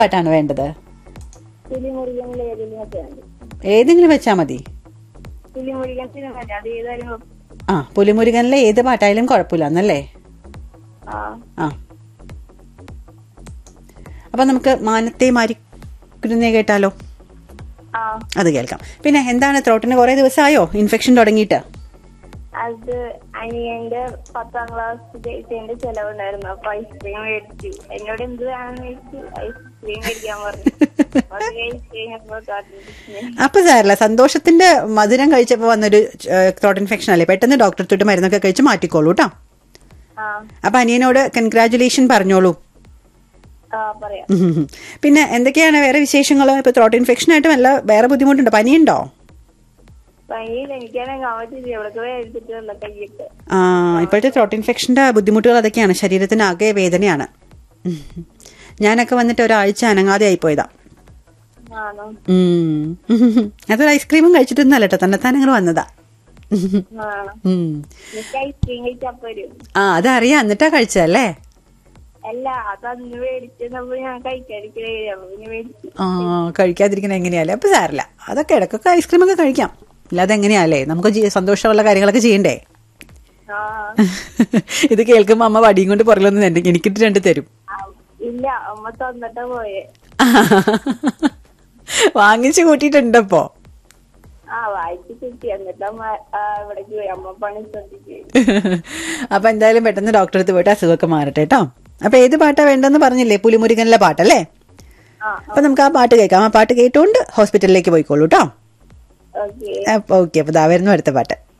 പാട്ടാണ് വേണ്ടത് പുലിമുരുകനിലെ ഏതെങ്കിലും ഒക്കെ ഉണ്ട് ഏതെങ്കിലും വെച്ചാ മതി പുലിമുരുകൻ സിനിമ അല്ലേ അത് ഏതായാലും ആ പുലിമുരുകനിലെ ഏത് പാട്ടായാലും കുഴപ്പമില്ല എന്നല്ലേ ആ ആ അപ്പൊ നമുക്ക് മാനത്തെ മാരിക്കുരുന്നേ കേട്ടാലോ ആ അത് കേൾക്കാം പിന്നെ എന്താണ് ത്രോട്ടിന് കുറെ ദിവസമായോ ഇൻഫെക്ഷൻ തുടങ്ങിയിട്ട് അത് അനിയന്റെ പത്താം ക്ലാസ് ജയിച്ചതിന്റെ ചെലവുണ്ടായിരുന്നു അപ്പൊ ഐസ്ക്രീം മേടിച്ചു എന്നോട് എന്ത് വേണമെന്ന് ചോദിച്ചു ഐസ്ക്രീം മേടിക്കാൻ പറഞ്ഞു അത് കഴിച്ച് കഴിഞ്ഞപ്പോ കാട്ടിന് അപ്പൊ സാരല്ല സന്തോഷത്തിന്റെ മധുരം കഴിച്ചപ്പോ വന്നൊരു ത്രോട്ട് ഇൻഫെക്ഷൻ അല്ലേ പെട്ടെന്ന് ഡോക്ടർ തൊട്ട് മരുന്നൊക്കെ കഴിച്ച് മാറ്റിക്കോളൂ കേട്ടോ ആ അപ്പൊ അനിയനോട് കൺഗ്രാറ്റുലേഷൻ പറഞ്ഞോളൂ ആ പറയാം ഉം. പിന്നെ എന്തൊക്കെയാണ് വേറെ വിശേഷങ്ങൾ ഇപ്പൊ ത്രോട്ട് ഇൻഫെക്ഷൻ ആയിട്ട് വല്ല വേറെ ബുദ്ധിമുട്ടുണ്ടോ പനിയുണ്ടോ പനിയില്ല എനിക്കാണെങ്കിൽ പറ്റില്ല എവിടൊക്കെ വേദിച്ചിട്ടുള്ള കയ്യൊക്കെ ആ ഇപ്പോഴത്തെ ത്രോട്ട് ഇൻഫെക്ഷന്റെ ബുദ്ധിമുട്ടുകൾ അതൊക്കെയാണ് ശരീരത്തിന് ആകെ വേദനയാണ് ഉം. ഞാനൊക്കെ വന്നിട്ട് ഒരാഴ്ച അനങ്ങാതെ ആയിപ്പോയതാ ആണോ ഉം. അതൊരു ഐസ്ക്രീമും കഴിച്ചിട്ടൊന്നല്ല കേട്ടോ തന്നെ താൻ അങ്ങനെ വന്നതാ ആണോ ഉം. എനിക്ക് ഐസ്ക്രീം കഴിച്ചപ്പോ വരും ആ അതറിയാം എന്നിട്ടാ കഴിച്ചതല്ലേ അല്ല അത് അന്ന് മേടിച്ചപ്പോ ഞാൻ കഴിക്കാതിരിക്കണേ അപ്പൊ പിന്നെ മേടിച്ചു ആ കഴിക്കാതിരിക്കണ എങ്ങനെയാലേ അപ്പൊ സാരില്ല അതൊക്കെ ഇടക്കൊക്കെ ഐസ്ക്രീം ഒക്കെ കഴിക്കാം അല്ലാതെ എങ്ങനെയാലേ നമുക്ക് ജീ- സന്തോഷമുള്ള കാര്യങ്ങളൊക്കെ ചെയ്യണ്ടേ ആ ഇത് കേൾക്കുമ്പോ അമ്മ വടിയും കൊണ്ട് പുറകിലൊന്നും എന്റെ- എനിക്കിട്ട് രണ്ട് തരും ആ, ഇല്ല അമ്മ തന്നിട്ടാ പോയെ വാങ്ങിച്ചു കൂട്ടിയിട്ടുണ്ടപ്പോ ആ വായിച്ചു കിട്ടി എന്നിട്ട് അമ്മ ആ, ഇവിടേക്ക് പോയി അമ്മ പണി ശ്രദ്ധിച്ചു അപ്പൊ എന്തായാലും പെട്ടെന്ന് ഡോക്ടറെ അടുത്ത് പോയിട്ട് അസുഖമൊക്കെ മാറട്ടെ കേട്ടോ അപ്പൊ ഏത് പാട്ടാ വേണ്ടെന്ന് പറഞ്ഞില്ലേ പുലിമുരുകനിലെ പാട്ടല്ലേ ആ അപ്പൊ നമുക്ക് ആ പാട്ട് കേൾക്കാം ആ പാട്ട് കേട്ടുകൊണ്ട് ഹോസ്പിറ്റലിലേക്ക് പോയിക്കോളൂ കേട്ടോ ഓക്കെ ഓക്കെ അപ്പൊ ദാ വരുന്നു അടുത്ത പാട്ട്